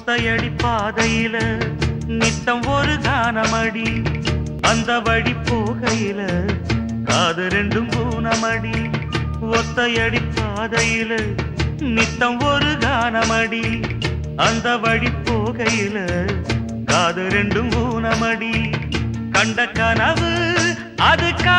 ஒத்தையடி பாதையில நித்தம் ஒரு கானமடி அந்த வழி போகையில காது ரெண்டும் பூனமடி ஒத்தையடி பாதையில நித்தம் ஒரு கானமடி அந்த வழி போகையில காது ரெண்டும் ஊனமடி கண்ட கனவு அது கா